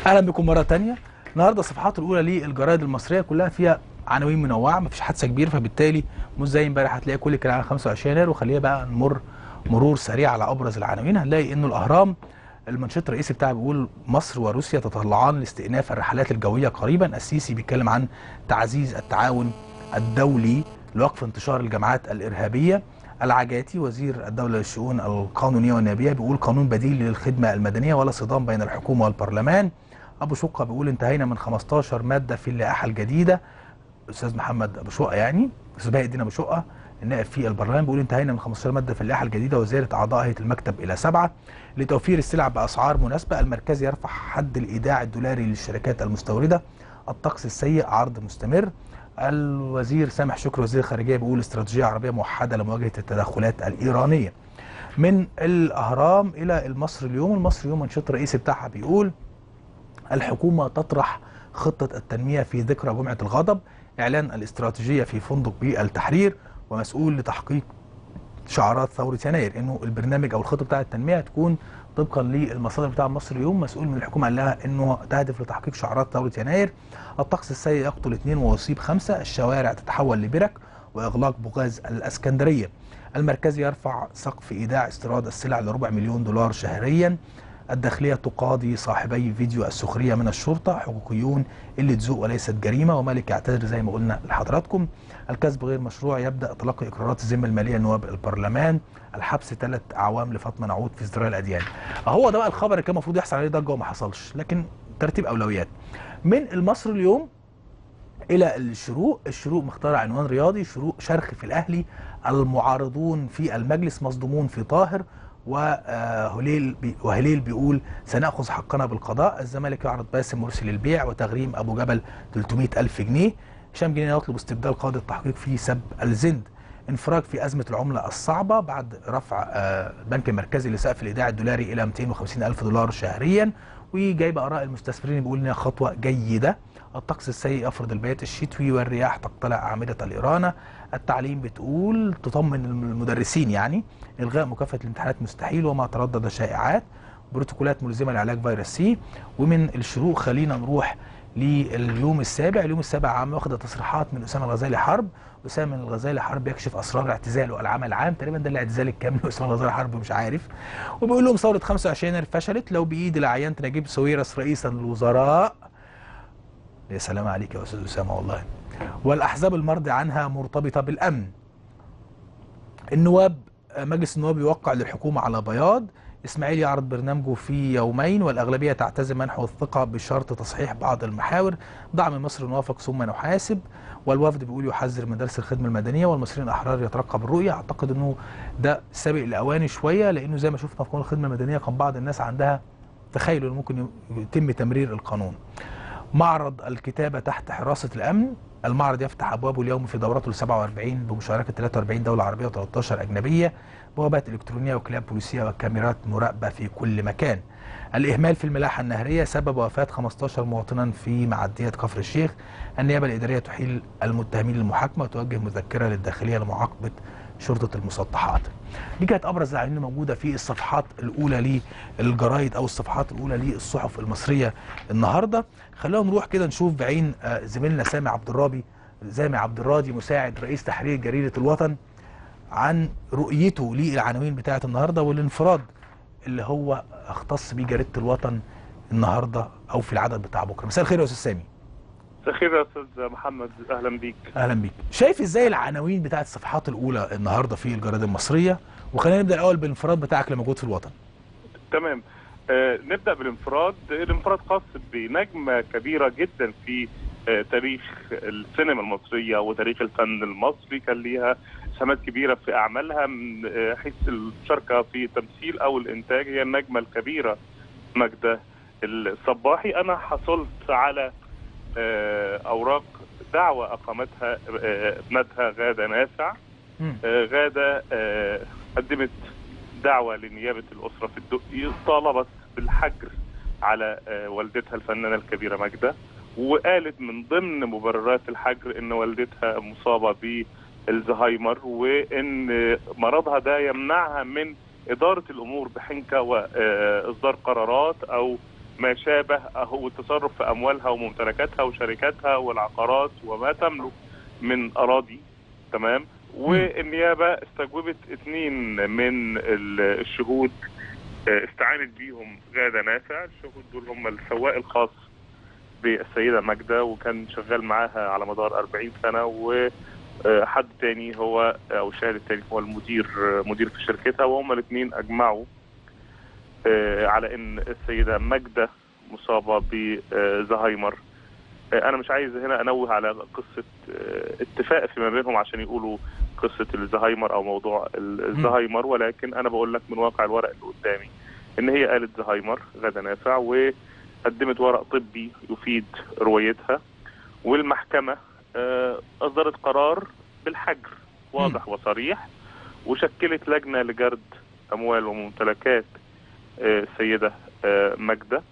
اهلا بكم مره تانية النهارده الصفحات الاولى للجرايد المصريه كلها فيها عناوين منوعه مفيش حادثه كبيره فبالتالي مش زي امبارح هتلاقي كل الكلام على 25 يناير وخلينا بقى نمر مرور سريع على ابرز العناوين هنلاقي انه الاهرام المنشط الرئيسي بتاعه بيقول مصر وروسيا تتطلعان لاستئناف الرحلات الجويه قريبا السيسي بيتكلم عن تعزيز التعاون الدولي لوقف انتشار الجماعات الارهابيه العجاتي وزير الدولة للشؤون القانونية والنيابية بيقول قانون بديل للخدمة المدنية ولا صدام بين الحكومة والبرلمان أبو شقة بيقول انتهينا من 15 مادة في اللائحة الجديدة أستاذ محمد أبو شقة يعني أستاذ بهاء الدين أبو شقة النائب في البرلمان بيقول انتهينا من 15 مادة في اللائحة الجديدة وزيادة أعضاء هيئة المكتب إلى سبعة لتوفير السلع بأسعار مناسبة المركزي يرفع حد الإيداع الدولاري للشركات المستوردة الطقس السيء عرض مستمر الوزير سامح شكري وزير الخارجيه بيقول استراتيجيه عربيه موحده لمواجهه التدخلات الايرانيه. من الاهرام الى المصري اليوم، المصري اليوم النشاط الرئيسي بتاعها بيقول الحكومه تطرح خطه التنميه في ذكرى جمعه الغضب، اعلان الاستراتيجيه في فندق بالتحرير ومسؤول لتحقيق شعارات ثوره يناير انه البرنامج او الخطه بتاعه التنميه تكون طبقا للمصادر بتاع مصر اليوم مسؤول من الحكومه قال لها انه تهدف لتحقيق شعارات ثوره يناير الطقس السيء يقتل اثنين ويصيب خمسه الشوارع تتحول لبرك واغلاق بوغاز الاسكندريه المركزي يرفع سقف ايداع استيراد السلع لربع مليون دولار شهريا الداخليه تقاضي صاحبي فيديو السخريه من الشرطه حقوقيون اللي تزوق وليست جريمه ومالك يعتذر زي ما قلنا لحضراتكم الكسب غير مشروع يبدا تلقي اقرارات الذمه الماليه لنواب البرلمان الحبس ثلاث اعوام لفاطمه نعود في ازدراء الاديان هو ده بقى الخبر اللي كان المفروض يحصل عليه ضجه وما حصلش لكن ترتيب اولويات من المصري اليوم الى الشروق الشروق مختار عنوان رياضي شروق شرخ في الاهلي المعارضون في المجلس مصدومون في طاهر وهليل بي وهليل بيقول سنأخذ حقنا بالقضاء الزمالك يعرض باسم مرسي للبيع وتغريم أبو جبل 300 ألف جنيه هشام جنيه يطلب استبدال قاضي التحقيق في سب الزند انفراج في أزمة العملة الصعبة بعد رفع البنك المركزي لسقف الإيداع الدولاري إلى 250 ألف دولار شهريا وجايب آراء المستثمرين بيقول إنها خطوة جيدة الطقس السيء يفرض البيات الشتوي والرياح تقتلع أعمدة الإيرانة التعليم بتقول تطمن المدرسين يعني إلغاء مكافأة الامتحانات مستحيل وما تردد شائعات بروتوكولات ملزمة لعلاج فيروس سي ومن الشروق خلينا نروح لليوم السابع اليوم السابع عام واخده تصريحات من أسامة الغزالي حرب أسامة الغزالي حرب يكشف أسرار اعتزاله العمل العام تقريبا ده الاعتزال الكامل أسامة الغزالي حرب مش عارف وبيقول لهم ثورة 25 يناير فشلت لو بإيدي لعينت نجيب سويرس رئيسا للوزراء يا سلام عليك يا أستاذ أسامة والله والأحزاب المرضي عنها مرتبطة بالأمن النواب مجلس النواب يوقع للحكومة على بياض إسماعيل يعرض برنامجه في يومين والأغلبية تعتزم منحه الثقة بشرط تصحيح بعض المحاور دعم مصر نوافق ثم نحاسب والوفد بيقول يحذر من درس الخدمة المدنية والمصريين الأحرار يترقب الرؤية أعتقد أنه ده سابق الأوان شوية لأنه زي ما شفنا في قانون الخدمة المدنية كان بعض الناس عندها تخيل أنه ممكن يتم تمرير القانون معرض الكتابة تحت حراسة الأمن المعرض يفتح أبوابه اليوم في دورته ال 47 بمشاركة 43 دولة عربية و13 أجنبية بوابات إلكترونية وكلاب بوليسية وكاميرات مراقبة في كل مكان الإهمال في الملاحة النهرية سبب وفاة 15 مواطنا في معدية كفر الشيخ النيابة الإدارية تحيل المتهمين للمحاكمة وتوجه مذكرة للداخلية لمعاقبة شرطة المسطحات دي كانت أبرز العناوين الموجودة في الصفحات الأولى للجرايد أو الصفحات الأولى للصحف المصرية النهاردة خلونا نروح كده نشوف بعين زميلنا سامي عبد الرابي سامي عبد الراضي مساعد رئيس تحرير جريدة الوطن عن رؤيته للعناوين بتاعة النهاردة والانفراد اللي هو اختص بيه جريدة الوطن النهاردة أو في العدد بتاع بكرة مساء الخير يا أستاذ سامي مساء الخير يا استاذ محمد اهلا بيك اهلا بيك شايف ازاي العناوين بتاعت الصفحات الاولى النهارده في الجرايد المصريه وخلينا نبدا الاول بالانفراد بتاعك اللي موجود في الوطن تمام آه نبدا بالانفراد الانفراد خاص بنجمه كبيره جدا في آه تاريخ السينما المصريه وتاريخ الفن المصري كان ليها سمات كبيره في اعمالها من آه حيث المشاركه في التمثيل او الانتاج هي النجمه الكبيره ماجده الصباحي انا حصلت على اوراق دعوه اقامتها ابنتها غاده نافع غاده قدمت دعوه لنيابه الاسره في الدقي طالبت بالحجر على والدتها الفنانه الكبيره ماجده وقالت من ضمن مبررات الحجر ان والدتها مصابه بالزهايمر وان مرضها ده يمنعها من اداره الامور بحنكه واصدار قرارات او ما شابه هو التصرف في اموالها وممتلكاتها وشركاتها والعقارات وما تملك من اراضي تمام والنيابه استجوبت اثنين من ال- الشهود آه، استعانت بيهم غاده نافع الشهود دول هم السواق الخاص بالسيده ماجده وكان شغال معاها على مدار 40 سنه وحد تاني هو او الشاهد التاني هو المدير مدير في شركتها وهم الاثنين اجمعوا آه، على ان السيده ماجده مصابه بزهايمر آه، انا مش عايز هنا انوه على قصه آه، اتفاق فيما بينهم عشان يقولوا قصه الزهايمر او موضوع ال- الزهايمر ولكن انا بقول لك من واقع الورق اللي قدامي ان هي قالت زهايمر غدا نافع وقدمت ورق طبي يفيد روايتها والمحكمه آه، اصدرت قرار بالحجر واضح وصريح وشكلت لجنه لجرد اموال وممتلكات آه، السيده آه، ماجده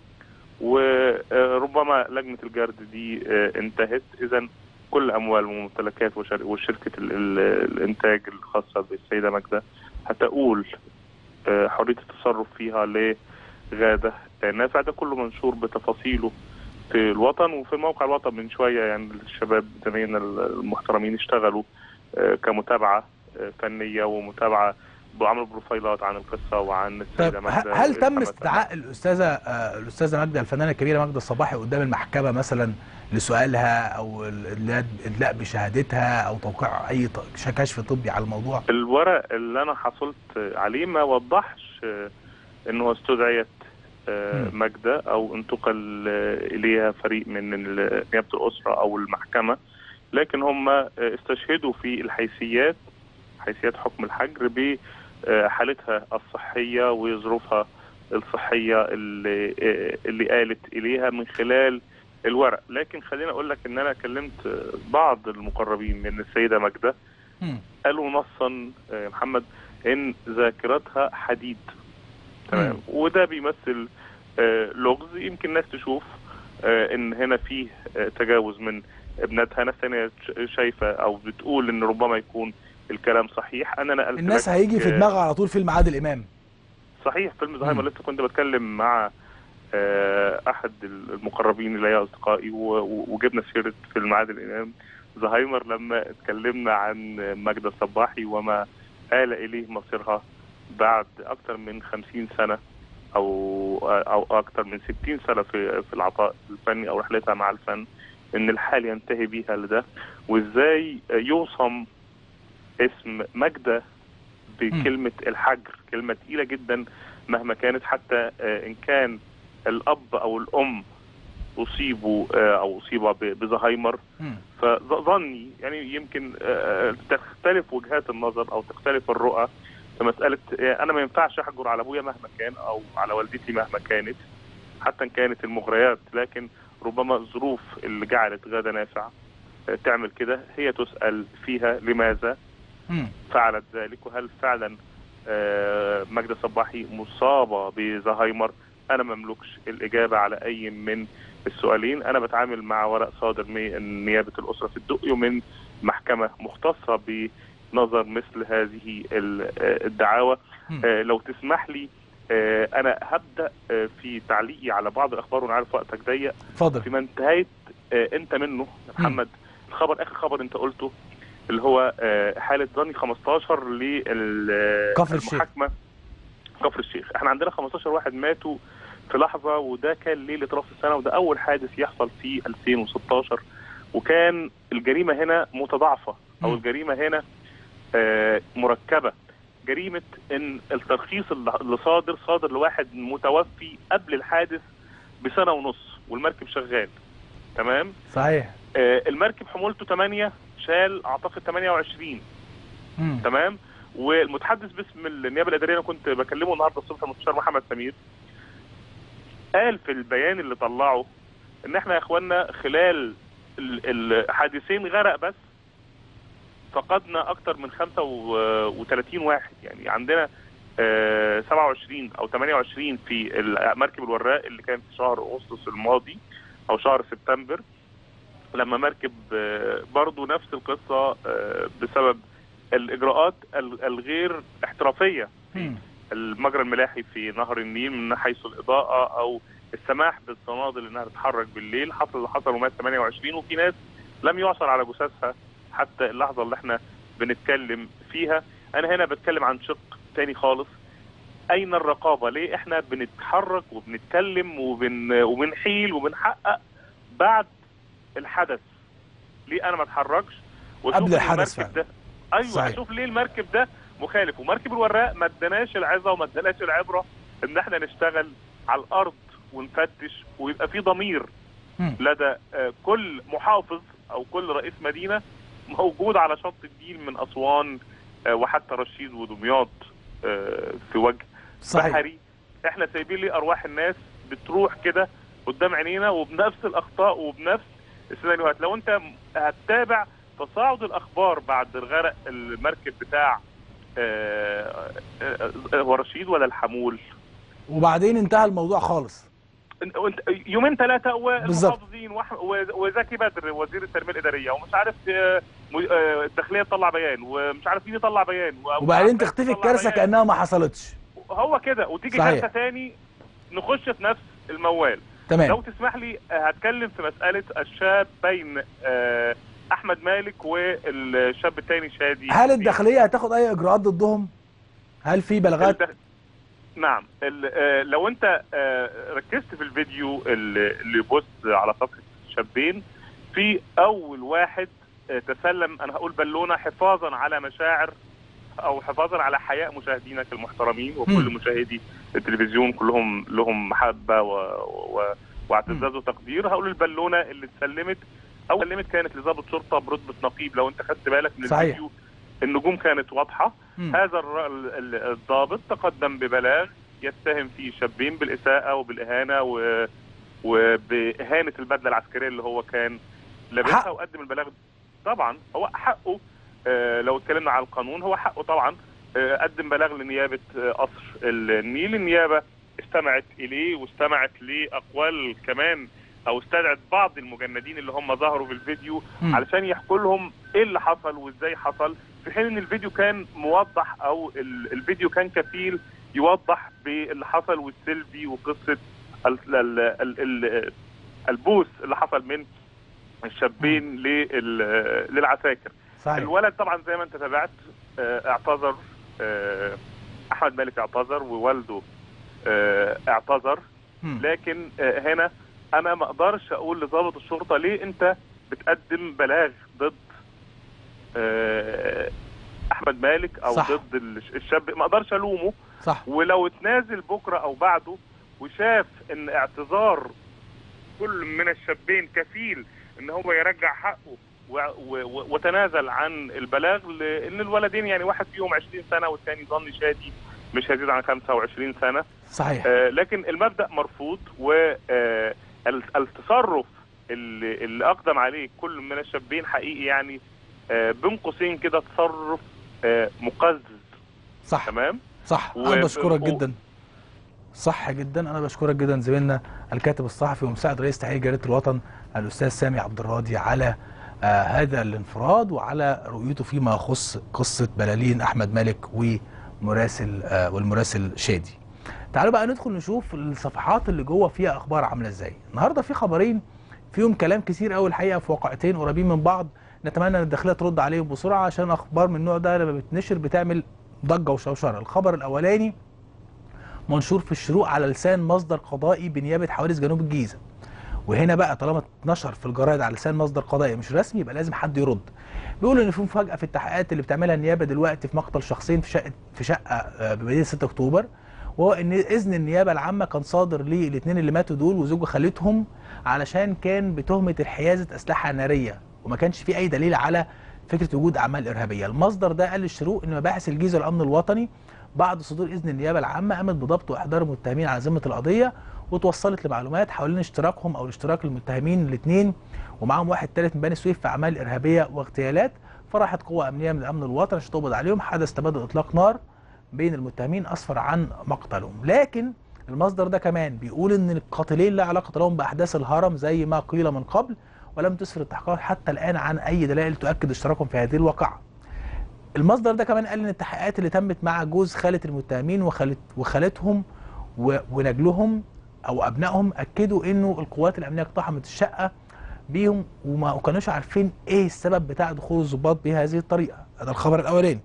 وربما لجنه الجرد دي آه، انتهت اذا كل اموال وممتلكات وشر- وشركه ال- ال- الانتاج الخاصه بالسيده ماجده هتقول آه، حريه التصرف فيها لغاده نافع ده كله منشور بتفاصيله في الوطن وفي موقع الوطن من شويه يعني الشباب زمايلنا المحترمين اشتغلوا آه، كمتابعه آه، فنيه ومتابعه وعملوا بروفايلات عن القصه وعن السيده طب ماجده ه- هل تم محمد استدعاء الاستاذه آه، الاستاذه ماجده الفنانه الكبيره ماجده الصباحي قدام المحكمه مثلا لسؤالها او الادلاء الادلاء بشهادتها او توقيع اي ط- كشف طبي على الموضوع الورق اللي انا حصلت عليه ما وضحش آه، انه استدعيت آه، مم. ماجده او انتقل آه، اليها فريق من ال- نيابه الاسره او المحكمه لكن هم آه، استشهدوا في الحيثيات حيثيات حكم الحجر بحالتها الصحيه وظروفها الصحيه اللي آه، اللي قالت اليها من خلال الورق لكن خليني اقول لك ان انا كلمت آه، بعض المقربين من السيده ماجده مم. قالوا نصا آه، يا محمد ان ذاكرتها حديد تمام مم. وده بيمثل آه، لغز يمكن ناس تشوف آه، ان هنا فيه آه، تجاوز من ابنتها ناس تانية ش- شايفه او بتقول ان ربما يكون الكلام صحيح انا نقلت الناس لك، هيجي في آه، دماغها على طول فيلم عادل امام صحيح فيلم زهايمر مم. لسه كنت بتكلم مع آه، احد المقربين اللي هي اصدقائي و- و- وجبنا سيره فيلم عادل امام زهايمر لما اتكلمنا عن ماجدة الصباحي وما آل اليه مصيرها بعد اكثر من خمسين سنه او او اكثر من ستين سنه في في العطاء الفني او رحلتها مع الفن ان الحال ينتهي بيها لده وازاي يوصم اسم ماجدة بكلمة الحجر كلمة تقيلة جدا مهما كانت حتى آه، إن كان الأب أو الأم أصيبوا آه، أو أصيبا ب- بزهايمر مم. فظني يعني يمكن آه، تختلف وجهات النظر أو تختلف الرؤى في مسألة آه، أنا ما ينفعش أحجر على أبويا مهما كان أو على والدتي مهما كانت حتى إن كانت المغريات لكن ربما الظروف اللي جعلت غادة نافع آه، تعمل كده هي تسأل فيها لماذا مم. فعلت ذلك وهل فعلا آه، ماجدة صباحي مصابة بزهايمر أنا مملكش الإجابة على أي من السؤالين أنا بتعامل مع ورق صادر من نيابة الأسرة في الدقي ومن محكمة مختصة بنظر مثل هذه ال- آه، الدعاوى مم. آه، لو تسمح لي آه، أنا هبدأ آه، في تعليقي على بعض الأخبار وأنا عارف وقتك ضيق اتفضل فيما انتهيت آه، انت منه يا محمد الخبر اخر خبر انت قلته اللي هو آه، حاله ظني 15 كفر الشيخ. للمحاكمه كفر الشيخ احنا عندنا 15 واحد ماتوا في لحظه وده كان ليله راس السنه وده اول حادث يحصل في 2016 وكان الجريمه هنا متضاعفه او مم. الجريمه هنا آه، مركبه جريمه ان الترخيص اللي اللي صادر صادر لواحد متوفي قبل الحادث بسنه ونص والمركب شغال تمام صحيح آه، المركب حمولته 8 شال اعتقد 28 مم. تمام والمتحدث باسم النيابه الاداريه انا كنت بكلمه النهارده الصبح المستشار محمد سمير قال في البيان اللي طلعه ان احنا يا اخوانا خلال ال- الحادثين غرق بس فقدنا اكتر من 35 واحد يعني عندنا آه، 27 او 28 في مركب الوراق اللي كان في شهر اغسطس الماضي او شهر سبتمبر لما مركب آه، برضو نفس القصه آه، بسبب الاجراءات ال- الغير احترافيه مم. المجرى الملاحي في نهر النيل من حيث الاضاءه او السماح بالصنادل انها تتحرك بالليل حصل اللي حصل ومات 28 وفي ناس لم يعثر على جثثها حتى اللحظه اللي احنا بنتكلم فيها انا هنا بتكلم عن شق تاني خالص اين الرقابه ليه احنا بنتحرك وبنتكلم وبن وبنحيل وبنحقق بعد الحدث ليه انا ما اتحركش وأشوف قبل إن الحدث المركب ده ايوه صحيح. اشوف ليه المركب ده مخالف ومركب الوراق ما اداناش العظه وما اداناش العبره ان احنا نشتغل على الارض ونفتش ويبقى في ضمير مم. لدى آه، كل محافظ او كل رئيس مدينه موجود على شط النيل من اسوان آه، وحتى رشيد ودمياط آه، في وجه صحيح بحري احنا سايبين ليه ارواح الناس بتروح كده قدام عينينا وبنفس الاخطاء وبنفس السيناريوهات لو انت هتتابع تصاعد الاخبار بعد الغرق المركب بتاع آه، آه، آه، هو رشيد ولا الحمول وبعدين انتهى الموضوع خالص انت وانت يومين ثلاثه بالظبط. والمحافظين وح- و- وزكي بدر وزير التنميه الاداريه ومش عارف آه، م- آه، الداخليه تطلع بيان ومش عارف مين يطلع بيان و- وبعدين وعباس تختفي يطلع الكارثه بيان. كانها ما حصلتش هو كده وتيجي صحيح. كارثه تاني نخش في نفس الموال لو تمام تسمح لي آه، هتكلم في مساله الشاب بين آه، احمد مالك والشاب الثاني شادي هل الداخليه هتاخد اي اجراءات ضدهم هل في بلاغات الد- نعم ال- آه، لو انت آه، ركزت في الفيديو اللي اللي بوست على صفحه شابين في اول واحد آه، تسلم انا هقول بالونه حفاظا على مشاعر او حفاظا على حياء مشاهدينك المحترمين وكل مم. مشاهدي التلفزيون كلهم لهم محبه و... و... واعتزاز وتقدير هقول البالونه اللي اتسلمت اول سلمت كانت لضابط شرطه برتبه نقيب لو انت خدت بالك من صحيح. الفيديو النجوم كانت واضحه مم. هذا الر- ال- ال- الضابط تقدم ببلاغ يتهم فيه شابين بالإساءة وبالإهانة و... وبإهانة البدلة العسكرية اللي هو كان لابسها حق. وقدم البلاغ طبعا هو حقه آه، لو اتكلمنا على القانون هو حقه طبعا آه، قدم بلاغ لنيابة آه، قصر النيل النيابة استمعت إليه واستمعت لأقوال كمان أو استدعت بعض المجندين اللي هم ظهروا في الفيديو مم. علشان يحكوا لهم ايه اللي حصل وازاي حصل في حين ان الفيديو كان موضح او ال- الفيديو كان كفيل يوضح باللي حصل والسلبي وقصه ال ال ال ال البوس اللي حصل من الشابين لل- للعساكر صحيح الولد طبعا زي ما انت تابعت آه، اعتذر آه، احمد مالك اعتذر ووالده آه، اعتذر مم. لكن آه، هنا انا ما اقدرش اقول لضابط الشرطه ليه انت بتقدم بلاغ ضد آه، احمد مالك او صح. ضد الش- الشاب ما اقدرش الومه صح ولو اتنازل بكره او بعده وشاف ان اعتذار كل من الشابين كفيل ان هو يرجع حقه و- و- وتنازل عن البلاغ لان الولدين يعني واحد فيهم 20 سنه والثاني ظني شادي مش هيزيد عن 25 سنه صحيح آه، لكن المبدا مرفوض والتصرف اللي, اللي اقدم عليه كل من الشابين حقيقي يعني آه، بين قوسين كده تصرف آه، مقزز صح تمام صح و- انا بشكرك و- جدا صح جدا انا بشكرك جدا زميلنا الكاتب الصحفي ومساعد رئيس تحرير جريده الوطن الاستاذ سامي عبد الراضي على آه هذا الانفراد وعلى رؤيته فيما يخص قصه بلالين احمد مالك ومراسل آه والمراسل شادي تعالوا بقى ندخل نشوف الصفحات اللي جوه فيها اخبار عامله ازاي النهارده في خبرين فيهم كلام كتير قوي الحقيقه في واقعتين قريبين من بعض نتمنى ان الداخليه ترد عليهم بسرعه عشان اخبار من النوع ده لما بتنشر بتعمل ضجه وشوشره الخبر الاولاني منشور في الشروق على لسان مصدر قضائي بنيابه حوادث جنوب الجيزه وهنا بقى طالما اتنشر في الجرايد على لسان مصدر قضائي مش رسمي يبقى لازم حد يرد بيقولوا ان في مفاجاه في التحقيقات اللي بتعملها النيابه دلوقتي في مقتل شخصين في شقه في شقه آه، بمدينه 6 اكتوبر وهو ان اذن النيابه العامه كان صادر للاثنين اللي ماتوا دول وزوج خالتهم علشان كان بتهمه الحيازه اسلحه ناريه وما كانش في اي دليل على فكره وجود اعمال ارهابيه المصدر ده قال للشروق ان مباحث الجيزه والامن الوطني بعد صدور اذن النيابه العامه قامت بضبط واحضار المتهمين على ذمه القضيه وتوصلت لمعلومات حوالين اشتراكهم او اشتراك المتهمين الاثنين ومعاهم واحد ثالث من بني سويف في اعمال ارهابيه واغتيالات فراحت قوه امنيه من الامن الوطني عشان تقبض عليهم حدث تبادل اطلاق نار بين المتهمين اسفر عن مقتلهم لكن المصدر ده كمان بيقول ان القاتلين لا علاقه لهم باحداث الهرم زي ما قيل من قبل ولم تسفر التحقيقات حتى الان عن اي دلائل تؤكد اشتراكهم في هذه الواقعه المصدر ده كمان قال ان التحقيقات اللي تمت مع جوز خاله المتهمين وخالت وخالتهم و- ونجلهم او ابنائهم اكدوا انه القوات الامنيه اقتحمت الشقه بيهم وما كانوش عارفين ايه السبب بتاع دخول الضباط بهذه الطريقه هذا الخبر الاولاني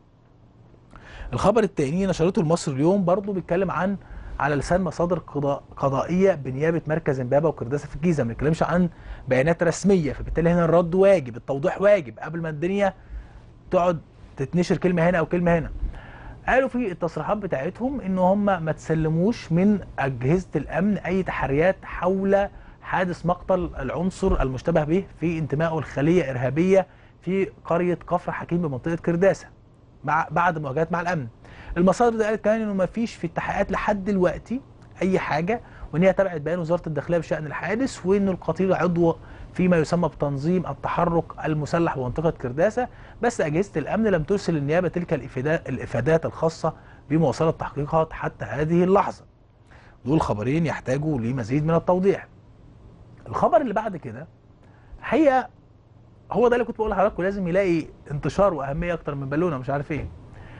الخبر الثاني نشرته المصري اليوم برضه بيتكلم عن على لسان مصادر قضاء قضائيه بنيابه مركز امبابه وكرداسه في الجيزه ما بنتكلمش عن بيانات رسميه فبالتالي هنا الرد واجب التوضيح واجب قبل ما الدنيا تقعد تتنشر كلمه هنا او كلمه هنا قالوا في التصريحات بتاعتهم ان هم ما تسلموش من اجهزه الامن اي تحريات حول حادث مقتل العنصر المشتبه به في انتمائه لخليه ارهابيه في قريه كفر حكيم بمنطقه كرداسه مع بعد مواجهات مع الامن. المصادر دي قالت كمان انه ما فيش في التحقيقات لحد دلوقتي اي حاجه وان هي تبعت بيان وزاره الداخليه بشان الحادث وانه القتيل عضو فيما يسمى بتنظيم التحرك المسلح بمنطقه كرداسه بس اجهزه الامن لم ترسل للنيابه تلك الافادات الافادات الخاصه بمواصله التحقيقات حتى هذه اللحظه. دول خبرين يحتاجوا لمزيد من التوضيح. الخبر اللي بعد كده حقيقه هو ده اللي كنت بقول لحضراتكم لازم يلاقي انتشار واهميه اكتر من بالونه مش عارف ايه.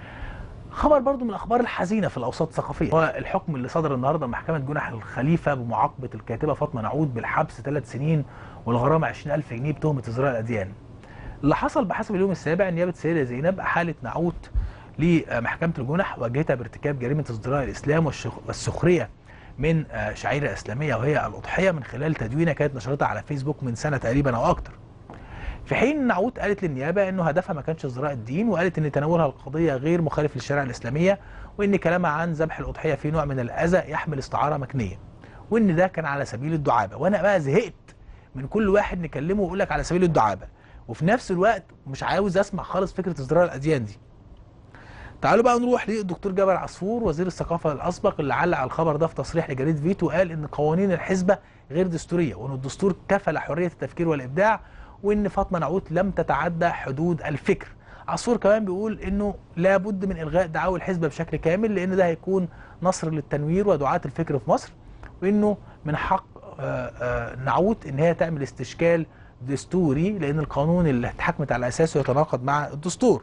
خبر برضو من الاخبار الحزينه في الاوساط الثقافيه هو الحكم اللي صدر النهارده من محكمه جنح الخليفه بمعاقبه الكاتبه فاطمه نعود بالحبس ثلاث سنين والغرامه 20000 جنيه بتهمه ازراء الاديان. اللي حصل بحسب اليوم السابع نيابه السيده زينب احالت نعود لمحكمه الجنح واجهتها بارتكاب جريمه ازدراء الاسلام والسخريه من شعيره اسلاميه وهي الاضحيه من خلال تدوينه كانت نشرتها على فيسبوك من سنه تقريبا او اكتر. في حين نعود قالت للنيابه انه هدفها ما كانش ازراء الدين وقالت ان تناولها القضيه غير مخالف للشريعه الاسلاميه وان كلامها عن ذبح الاضحيه في نوع من الاذى يحمل استعاره مكنيه وان ده كان على سبيل الدعابه وانا بقى زهقت من كل واحد نكلمه ويقول لك على سبيل الدعابه وفي نفس الوقت مش عاوز اسمع خالص فكره ازدراء الاديان دي تعالوا بقى نروح للدكتور جابر عصفور وزير الثقافه الاسبق اللي علق على الخبر ده في تصريح لجريده فيتو قال ان قوانين الحزبه غير دستوريه وان الدستور كفل حريه التفكير والابداع وان فاطمه نعود لم تتعدى حدود الفكر عصفور كمان بيقول انه لابد من الغاء دعاوى الحزب بشكل كامل لان ده هيكون نصر للتنوير ودعاة الفكر في مصر وانه من حق نعود ان هي تعمل استشكال دستوري لان القانون اللي اتحكمت على اساسه يتناقض مع الدستور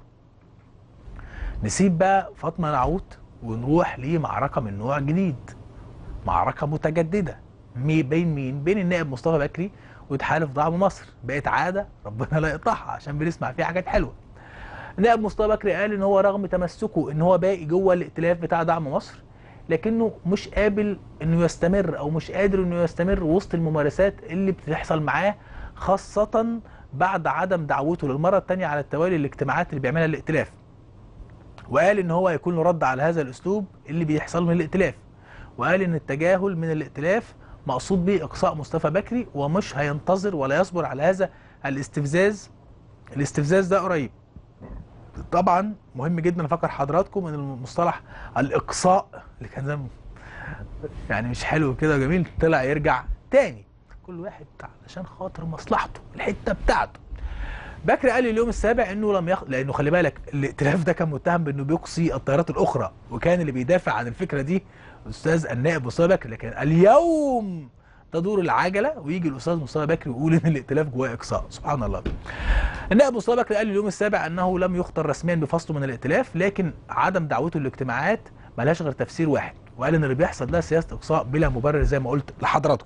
نسيب بقى فاطمه نعود ونروح لمعركه من نوع جديد معركه متجدده مي بين مين بين النائب مصطفى بكري وتحالف دعم مصر بقت عاده ربنا لا يقطعها عشان بنسمع فيها حاجات حلوه النائب مصطفى بكري قال ان هو رغم تمسكه ان هو باقي جوه الائتلاف بتاع دعم مصر لكنه مش قابل انه يستمر او مش قادر انه يستمر وسط الممارسات اللي بتحصل معاه خاصه بعد عدم دعوته للمره الثانيه على التوالي الاجتماعات اللي بيعملها الائتلاف وقال ان هو يكون له رد على هذا الاسلوب اللي بيحصل من الائتلاف وقال ان التجاهل من الائتلاف مقصود به اقصاء مصطفى بكري ومش هينتظر ولا يصبر على هذا الاستفزاز الاستفزاز ده قريب طبعا مهم جدا افكر حضراتكم ان المصطلح الاقصاء اللي كان زمان يعني مش حلو كده وجميل طلع يرجع تاني كل واحد علشان خاطر مصلحته الحته بتاعته بكري قال اليوم السابع انه لم يخ... لانه خلي بالك الائتلاف ده كان متهم بانه بيقصي التيارات الاخرى وكان اللي بيدافع عن الفكره دي الاستاذ النائب مصطفى بكري لكن اليوم تدور العجله ويجي الاستاذ مصطفى بكري ويقول ان الائتلاف جواه اقصاء سبحان الله النائب مصطفى بكري قال اليوم السابع انه لم يخطر رسميا بفصله من الائتلاف لكن عدم دعوته للاجتماعات ملهاش غير تفسير واحد وقال ان اللي بيحصل ده سياسه اقصاء بلا مبرر زي ما قلت لحضراتكم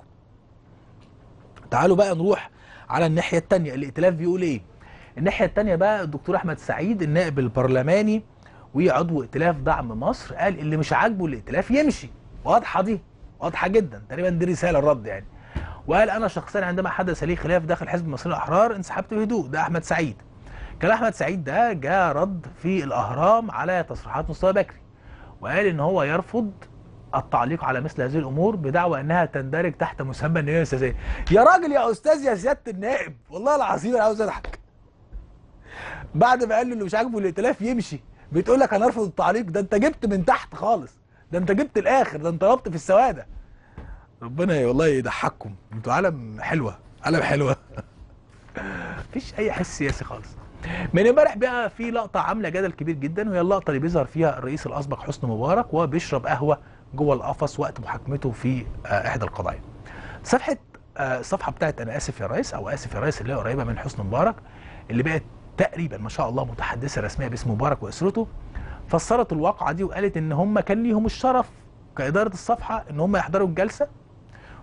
تعالوا بقى نروح على الناحيه الثانيه الائتلاف بيقول ايه الناحيه الثانيه بقى الدكتور احمد سعيد النائب البرلماني وعضو ائتلاف دعم مصر قال اللي مش عاجبه الائتلاف يمشي واضحه دي واضحه جدا تقريبا دي رساله الرد يعني وقال انا شخصيا عندما حدث لي خلاف داخل حزب المصريين الاحرار انسحبت بهدوء ده احمد سعيد كان احمد سعيد ده جاء رد في الاهرام على تصريحات مصطفى بكري وقال ان هو يرفض التعليق على مثل هذه الامور بدعوى انها تندرج تحت مسمى النيابه الاستاذيه يا راجل يا استاذ يا سياده النائب والله العظيم انا عاوز اضحك بعد ما قال له اللي مش عاجبه الائتلاف يمشي بتقول لك انا ارفض التعليق ده انت جبت من تحت خالص ده انت جبت الاخر ده انت ربط في السواده ربنا والله يضحككم انتوا عالم حلوه عالم حلوه مفيش اي حس سياسي خالص من امبارح بقى في لقطه عامله جدل كبير جدا وهي اللقطه اللي بيظهر فيها الرئيس الاسبق حسني مبارك وهو بيشرب قهوه جوه القفص وقت محاكمته في احدى القضايا. صفحه الصفحه بتاعت انا اسف يا ريس او اسف يا ريس اللي هي قريبه من حسني مبارك اللي بقت تقريبا ما شاء الله متحدثه رسميه باسم مبارك واسرته فسرت الواقعه دي وقالت ان هم كان ليهم الشرف كاداره الصفحه ان هم يحضروا الجلسه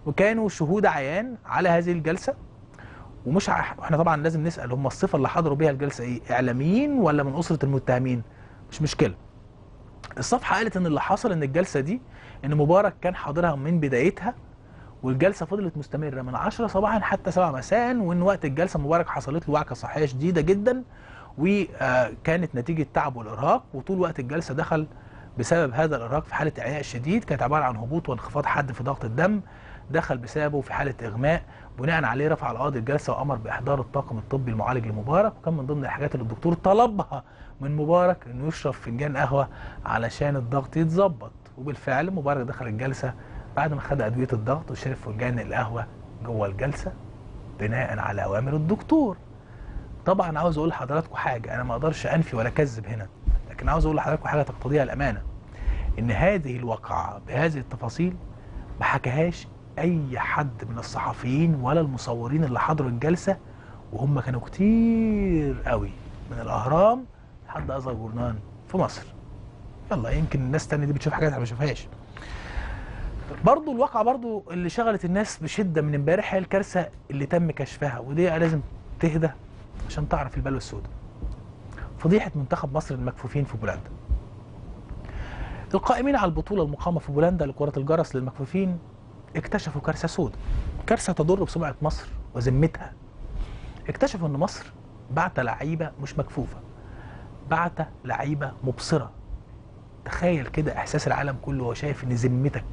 وكانوا شهود عيان على هذه الجلسه ومش ع... احنا طبعا لازم نسال هم الصفه اللي حضروا بيها الجلسه ايه اعلاميين ولا من اسره المتهمين مش مشكله الصفحه قالت ان اللي حصل ان الجلسه دي ان مبارك كان حاضرها من بدايتها والجلسه فضلت مستمره من 10 صباحا حتى 7 مساء وان وقت الجلسه مبارك حصلت له وعكه صحيه شديده جدا وكانت نتيجه تعب والارهاق وطول وقت الجلسه دخل بسبب هذا الارهاق في حاله اعياء شديد كانت عباره عن هبوط وانخفاض حاد في ضغط الدم دخل بسببه في حاله اغماء بناء عليه رفع القاضي الجلسه وامر باحضار الطاقم الطبي المعالج لمبارك وكان من ضمن الحاجات اللي الدكتور طلبها من مبارك انه يشرب فنجان قهوه علشان الضغط يتظبط وبالفعل مبارك دخل الجلسه بعد ما خد ادويه الضغط وشرب فنجان القهوه جوه الجلسه بناء على اوامر الدكتور طبعا عاوز اقول لحضراتكم حاجه انا ما اقدرش انفي ولا اكذب هنا لكن عاوز اقول لحضراتكم حاجه تقتضيها الامانه ان هذه الواقعه بهذه التفاصيل ما حكاهاش اي حد من الصحفيين ولا المصورين اللي حضروا الجلسه وهم كانوا كتير قوي من الاهرام لحد اصغر جورنان في مصر يلا يمكن الناس التانية دي بتشوف حاجات انا ما بشوفهاش برضو الواقعة برضو اللي شغلت الناس بشدة من امبارح هي الكارثة اللي تم كشفها ودي لازم تهدى عشان تعرف البلوى السوداء فضيحة منتخب مصر المكفوفين في بولندا القائمين على البطولة المقامة في بولندا لكرة الجرس للمكفوفين اكتشفوا كارثة سوداء كارثة تضر بسمعة مصر وذمتها اكتشفوا ان مصر بعت لعيبة مش مكفوفة بعت لعيبة مبصرة تخيل كده احساس العالم كله وهو شايف ان ذمتك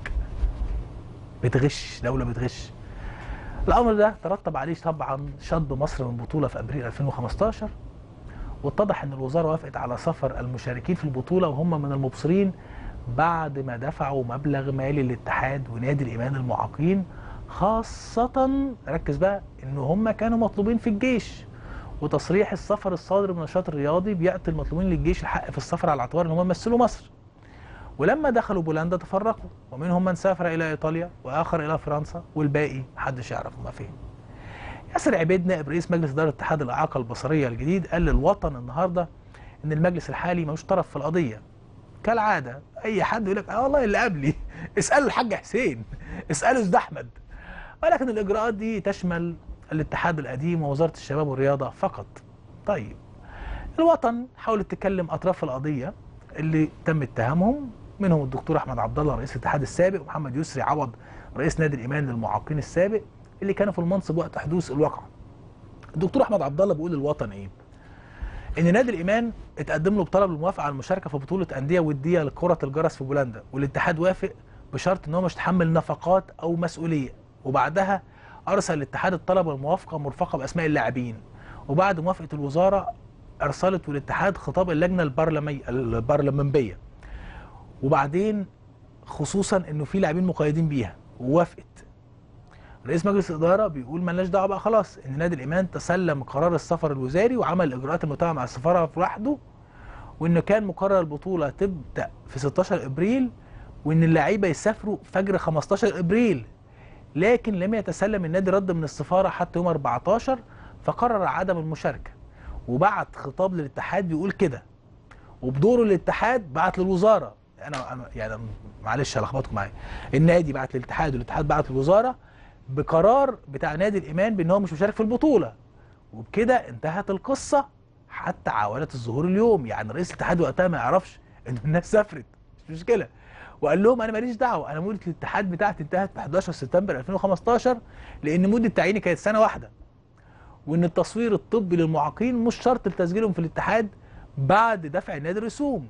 بتغش دولة بتغش الامر ده ترتب عليه طبعا شطب مصر من البطولة في ابريل 2015 واتضح ان الوزارة وافقت على سفر المشاركين في البطولة وهم من المبصرين بعد ما دفعوا مبلغ مالي للاتحاد ونادي الايمان المعاقين خاصة ركز بقى ان هم كانوا مطلوبين في الجيش وتصريح السفر الصادر من النشاط الرياضي بيعطي المطلوبين للجيش الحق في السفر على اعتبار ان هم يمثلوا مصر ولما دخلوا بولندا تفرقوا ومنهم من سافر الى ايطاليا واخر الى فرنسا والباقي محدش يعرف هما فين ياسر عبيد نائب رئيس مجلس اداره اتحاد الاعاقه البصريه الجديد قال للوطن النهارده ان المجلس الحالي ملوش طرف في القضيه كالعاده اي حد يقول لك اه والله اللي قبلي اسالوا الحاج حسين اسالوا زد احمد ولكن الاجراءات دي تشمل الاتحاد القديم ووزاره الشباب والرياضه فقط طيب الوطن حاولت تكلم اطراف القضيه اللي تم اتهامهم منهم الدكتور احمد عبد الله رئيس الاتحاد السابق ومحمد يسري عوض رئيس نادي الايمان للمعاقين السابق اللي كانوا في المنصب وقت حدوث الواقعه. الدكتور احمد عبد الله بيقول للوطن ايه؟ ان نادي الايمان اتقدم له بطلب الموافقه على المشاركه في بطوله انديه وديه لكره الجرس في بولندا والاتحاد وافق بشرط ان هو مش يتحمل نفقات او مسؤوليه وبعدها ارسل الاتحاد الطلب والموافقه مرفقه باسماء اللاعبين وبعد موافقه الوزاره ارسلت الاتحاد خطاب اللجنه البرلمي البرلمانيه وبعدين خصوصا انه في لاعبين مقيدين بيها ووافقت رئيس مجلس الاداره بيقول مالناش دعوه بقى خلاص ان نادي الايمان تسلم قرار السفر الوزاري وعمل الاجراءات المتبعه مع السفاره لوحده وان كان مقرر البطوله تبدا في 16 ابريل وان اللعيبه يسافروا فجر 15 ابريل لكن لم يتسلم النادي رد من السفاره حتى يوم 14 فقرر عدم المشاركه وبعت خطاب للاتحاد بيقول كده وبدوره الاتحاد بعت للوزاره انا انا يعني معلش هلخبطكم معايا النادي بعت للاتحاد والاتحاد بعت للوزاره بقرار بتاع نادي الايمان بان هو مش مشارك في البطوله وبكده انتهت القصه حتى عاودت الظهور اليوم يعني رئيس الاتحاد وقتها ما يعرفش ان الناس سافرت مش مشكله وقال لهم انا ماليش دعوه انا مده الاتحاد بتاعتي انتهت في 11 سبتمبر 2015 لان مده تعييني كانت سنه واحده وان التصوير الطبي للمعاقين مش شرط لتسجيلهم في الاتحاد بعد دفع النادي الرسوم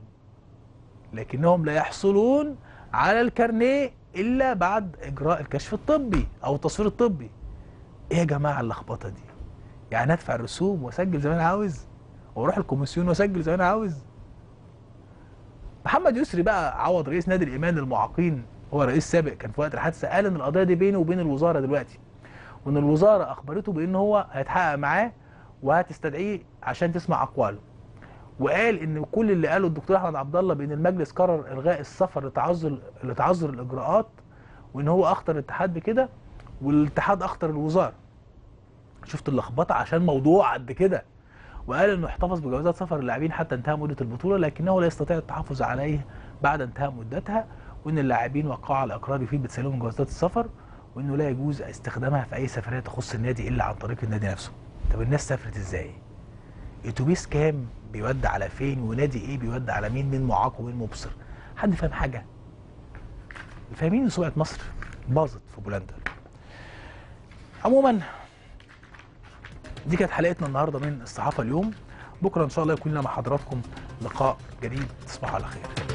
لكنهم لا يحصلون على الكارنيه الا بعد اجراء الكشف الطبي او التصوير الطبي ايه يا جماعه اللخبطه دي يعني ادفع الرسوم واسجل زي ما انا عاوز واروح الكوميسيون واسجل زي ما انا عاوز محمد يسري بقى عوض رئيس نادي الايمان للمعاقين هو رئيس سابق كان في وقت الحادثه قال ان القضيه دي بينه وبين الوزاره دلوقتي وان الوزاره اخبرته بان هو هيتحقق معاه وهتستدعيه عشان تسمع اقواله وقال ان كل اللي قاله الدكتور احمد عبد الله بان المجلس قرر الغاء السفر لتعذر لتعذر الاجراءات وان هو اخطر الاتحاد بكده والاتحاد اخطر الوزاره شفت اللخبطه عشان موضوع قد كده وقال انه احتفظ بجوازات سفر اللاعبين حتى انتهى مده البطوله لكنه لا يستطيع التحفظ عليه بعد انتهاء مدتها وان اللاعبين وقعوا على اقرار فيه بتسليمهم جوازات السفر وانه لا يجوز استخدامها في اي سفريه تخص النادي الا عن طريق النادي نفسه طب الناس سافرت ازاي اتوبيس كام بيودي على فين ونادي ايه بيودي على مين مين معاق ومين مبصر حد فاهم حاجه فاهمين ان سمعه مصر باظت في بولندا عموما دي كانت حلقتنا النهارده من الصحافه اليوم بكره ان شاء الله يكون لنا مع حضراتكم لقاء جديد تصبحوا على خير